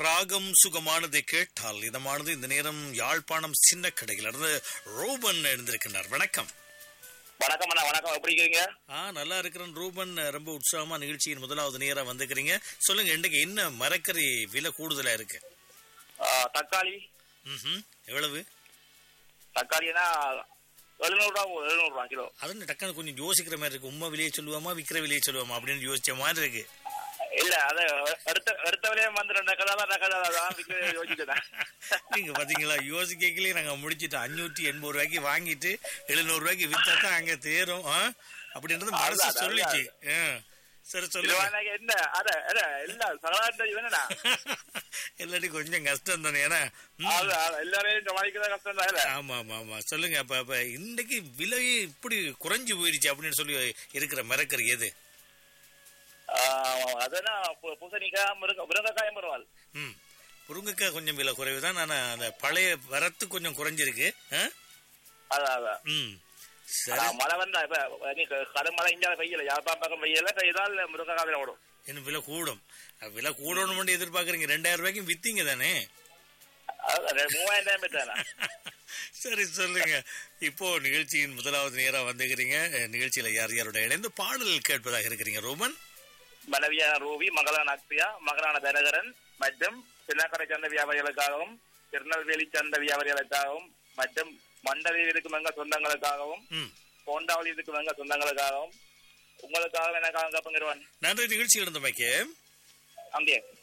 ராகம் சுகமானதை கேட்டால் இதமானது இந்த நேரம் யாழ்ப்பாணம் சின்ன கடையிலிருந்து ரூபன் எழுந்திருக்கின்றார் வணக்கம் வணக்கம் அண்ணா வணக்கம் எப்படி இருக்கீங்க ஆ நல்லா இருக்கிறேன் ரூபன் ரொம்ப உற்சாகமா நிகழ்ச்சியின் முதலாவது நேரா வந்துக்கிறீங்க சொல்லுங்க இன்னைக்கு என்ன மரக்கறி விலை கூடுதலா இருக்கு ஆ, தக்காளி ம்ஹும். எவ்வளவு தக்காளினா எழுநூறு ரூபா எழுநூறு ரூபா கிலோ அது டக்குன்னு கொஞ்சம் யோசிக்கிற மாதிரி இருக்கு உண்மை விலையை சொல்லுவாமா விக்கிற விலையை சொல்லுவாமா அப்படின்னு யோசிச்ச மாதிரி இருக்கு இல்ல அத எடுத்த எடுத்த விலையே வந்து ரெண்டு கதை தான் கதை தான் யோசிச்சுட்டேன் நீங்க பாத்தீங்களா யோசிக்கலே நாங்க முடிச்சிட்டோம் அஞ்சூற்றி எண்பது ரூபாய்க்கு வாங்கிட்டு எழுநூறு ரூபாய்க்கு வித்தா தான் அங்க தேரும் ஆ? அப்படின்றது மனசு அதான், சொல்லிச்சு ஆ. சரி இது சொல்லுங்க வாங்கினாக்க என்ன அத அத இல்ல சகலாண்ட இவனா இல்லாட்டி கொஞ்சம் கஷ்டம் தானே ஏன்னா ம், அது அது எல்லாரையும் சமாளிக்கிறதா கஷ்டம் தான் இல்ல ஆமா ஆமா ஆமா சொல்லுங்க அப்ப அப்ப இன்னைக்கு விலையே இப்படி குறைஞ்சு போயிருச்சு அப்படின்னு சொல்லி இருக்கிற மரக்கறி எது ஆ, அதனா பு- பூசணிக்காய் முருங்க முருங்கைக்காயும் பரவாயில்ல ம் முருங்கைக்காய் கொஞ்சம் விலை குறைவு தான் ஆனா அந்த பழைய வரத்து கொஞ்சம் குறைஞ்சிருக்கு ஆ? அதான் அதான் ம் சரி ஆனா, மழை வந்தா இப்ப நீ கடும் மழை இந்தியாவில் பெய்யல யாழ்ப்பாணம் பக்கம் பெய்யல பெய்தால் முருங்கைக்காய் விலை ஓடும் இன்னும் விலை கூடும் அஹ் விலை கூடணும்னு எதிர்பார்க்கறீங்க ரெண்டாயிரம் ரூபாய்க்கும் வித்தீங்க தானே அதான் மூவாயிரம் டைம் பெற்றானா சரி சொல்லுங்க இப்போ நிகழ்ச்சியின் முதலாவது நேரா வந்துக்கிறீங்க அஹ் நிகழ்ச்சியில யார் யாரோட இணைந்து பாடல் கேட்பதாக இருக்கிறீங்க ரோமன் மனைவியான ரூபி மகளான அக்பியா மகளான தனகரன் மற்றும் சின்னக்கடை சந்தை வியாபாரிகளுக்காகவும் திருநெல்வேலி சந்தை வியாபாரிகளுக்காகவும் மற்றும் மண்டலில் இருக்கும் எங்க சொந்தங்களுக்காகவும் ம் கோண்டாவளி இருக்கும் எங்க சொந்தங்களுக்காகவும் உங்களுக்காக எனக்காக கப்பங்கிருவான் நன்றி நிகழ்ச்சியில் இருந்தமைக்கு அங்கே